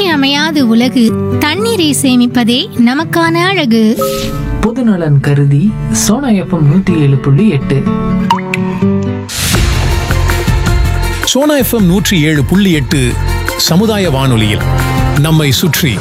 இன்றியமையாத உலகு தண்ணீரை சேமிப்பதே நமக்கான அழகு பொதுநலன் கருதி சோனா எஃப்எம் நூத்தி ஏழு புள்ளி எட்டு சோனா எஃப்எம் நூற்றி ஏழு புள்ளி எட்டு சமுதாய வானொலியில் நம்மை சுற்றி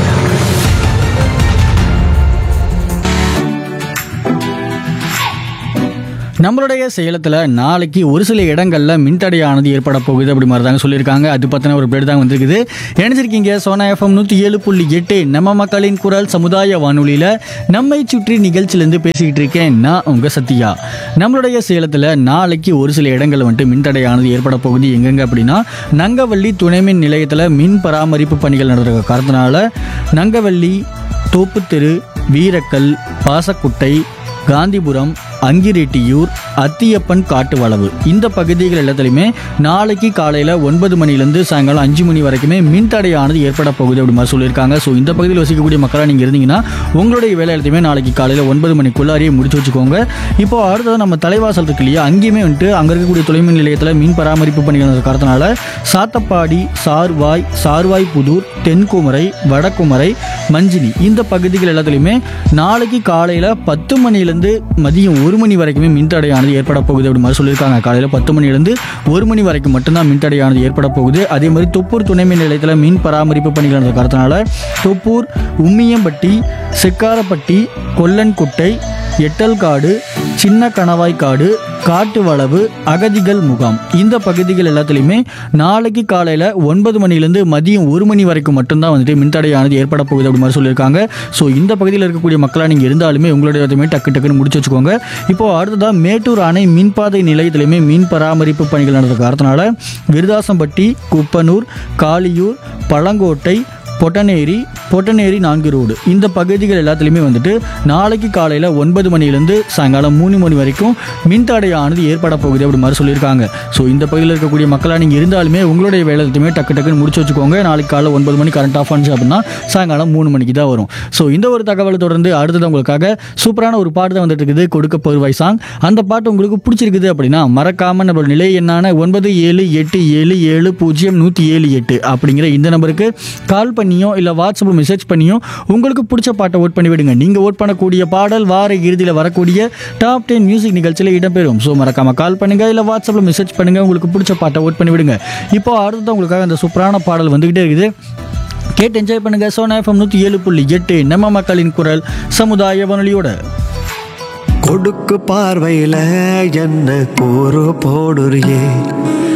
நம்மளுடைய சேலத்தில் நாளைக்கு ஒரு சில இடங்களில் மின்தடையானது ஏற்பட போகுது அப்படி மாதிரி தாங்க சொல்லியிருக்காங்க அது பற்றின ஒரு பேர் தான் வந்திருக்குது நினைச்சிருக்கீங்க சோனா எஃப்எம் நூற்றி ஏழு புள்ளி எட்டு நம்ம மக்களின் குரல் சமுதாய வானொலியில் நம்மை சுற்றி நிகழ்ச்சியிலேருந்து பேசிக்கிட்டு இருக்கேன் நான் உங்கள் சத்யா நம்மளுடைய சேலத்தில் நாளைக்கு ஒரு சில இடங்களில் வந்துட்டு மின்தடையானது ஏற்பட போகுது எங்கெங்க அப்படின்னா நங்கவள்ளி துணைமின் நிலையத்தில் மின் பராமரிப்பு பணிகள் நடந்திருக்க காரணத்தினால நங்கவள்ளி தோப்புத்தெரு வீரக்கல் பாசக்குட்டை காந்திபுரம் அங்கிரெட்டியூர் அத்தியப்பன் காட்டு வளவு இந்த பகுதிகள் எல்லாத்துலேயுமே நாளைக்கு காலையில் ஒன்பது மணிலேருந்து சாயங்காலம் அஞ்சு மணி வரைக்குமே மின்தடையானது ஏற்பட போகுது அப்படி மாதிரி சொல்லியிருக்காங்க ஸோ இந்த பகுதியில் வசிக்கக்கூடிய மக்களாக நீங்கள் இருந்தீங்கன்னா உங்களுடைய வேலை எல்லாத்தையுமே நாளைக்கு காலையில் ஒன்பது மணிக்குள்ளாரியே முடிச்சு வச்சுக்கோங்க இப்போ அடுத்தது நம்ம தலைவாசல் இருக்கு இல்லையா அங்கேயுமே வந்துட்டு அங்கே இருக்கக்கூடிய தொலைமின் நிலையத்தில் மின் பராமரிப்பு பணிகள் நடக்கிற காரணத்தினால சாத்தப்பாடி சார்வாய் சார்வாய் புதூர் தென்குமரை வடக்குமரை மஞ்சினி இந்த பகுதிகள் எல்லாத்துலேயுமே நாளைக்கு காலையில் பத்து மணிலேருந்து மதியம் ஒரு மணி வரைக்குமே மின்தடையானது ஏற்பட போகுது அப்படி மாதிரி சொல்லியிருக்காங்க காலையில் பத்து மணிலேருந்து ஒரு மணி வரைக்கும் மட்டும்தான் மின்தடையானது ஏற்பட போகுது அதே மாதிரி தொப்பூர் துணை மின் நிலையத்தில் மின் பராமரிப்பு பணிகள் நடந்த காரணத்தினால தொப்பூர் உம்மியம்பட்டி செக்காரப்பட்டி கொல்லன்குட்டை எட்டல்காடு சின்ன கணவாய்க்காடு காட்டு வளவு அகதிகள் முகாம் இந்த பகுதிகள் எல்லாத்துலேயுமே நாளைக்கு காலையில் ஒன்பது மணிலேருந்து மதியம் ஒரு மணி வரைக்கும் மட்டும்தான் வந்துட்டு மின்தடையானது ஏற்பட போகுது அப்படி மாதிரி சொல்லியிருக்காங்க ஸோ இந்த பகுதியில் இருக்கக்கூடிய மக்களாக நீங்கள் இருந்தாலுமே உங்களுடைய எல்லாத்தையுமே டக்கு டக்குன்னு முடிச்சு வச்சுக்கோங்க இப்போ அடுத்ததாக மேட்டூர் அணை மின்பாதை நிலையத்திலையுமே மின் பராமரிப்பு பணிகள் நடந்த காரணத்தினால விருதாசம்பட்டி குப்பனூர் காளியூர் பழங்கோட்டை பொட்டனேரி பொட்டனேரி நான்கு ரோடு இந்த பகுதிகள் எல்லாத்துலேயுமே வந்துட்டு நாளைக்கு காலையில் ஒன்பது மணிலேருந்து சாயங்காலம் மூணு மணி வரைக்கும் மின்தடையானது ஏற்பட போகுது அப்படி மாதிரி சொல்லியிருக்காங்க ஸோ இந்த பகுதியில் இருக்கக்கூடிய மக்களாக நீங்கள் இருந்தாலுமே உங்களுடைய வேலை எல்லாத்தையுமே டக்கு டக்குன்னு முடிச்சு வச்சுக்கோங்க நாளைக்கு காலையில் ஒன்பது மணி கரண்ட் ஆஃப் ஆனிச்சு அப்படின்னா சாயங்காலம் மூணு மணிக்கு தான் வரும் ஸோ இந்த ஒரு தகவலை தொடர்ந்து அடுத்தது உங்களுக்காக சூப்பரான ஒரு பாட்டு தான் வந்துட்டு இருக்குது கொடுக்க போர்வாய் சாங் அந்த பாட்டு உங்களுக்கு பிடிச்சிருக்குது அப்படின்னா மறக்காம நம்மளோட நிலை என்னான ஒன்பது ஏழு எட்டு ஏழு ஏழு பூஜ்ஜியம் நூற்றி ஏழு எட்டு அப்படிங்கிற இந்த நம்பருக்கு கால் பண்ணியோ இல்லை வாட்ஸ்அப்பில் மெசேஜ் பண்ணியோ உங்களுக்கு பிடிச்ச பாட்டை ஓட் பண்ணி விடுங்க நீங்கள் ஓட் பண்ணக்கூடிய பாடல் வார இறுதியில் வரக்கூடிய டாப் டென் மியூசிக் நிகழ்ச்சியில் இடம்பெறும் ஸோ மறக்காம கால் பண்ணுங்க இல்லை வாட்ஸ்அப்பில் மெசேஜ் பண்ணுங்க உங்களுக்கு பிடிச்ச பாட்டை ஓட் பண்ணி விடுங்க இப்போ அடுத்தது உங்களுக்காக அந்த சூப்பரான பாடல் வந்துகிட்டே இருக்குது கேட்டு என்ஜாய் பண்ணுங்க சோனா எஃப்எம் நூற்றி ஏழு புள்ளி எட்டு நம்ம மக்களின் குரல் சமுதாய வானொலியோட கொடுக்கு பார்வையில என்ன கூறு போடுறியே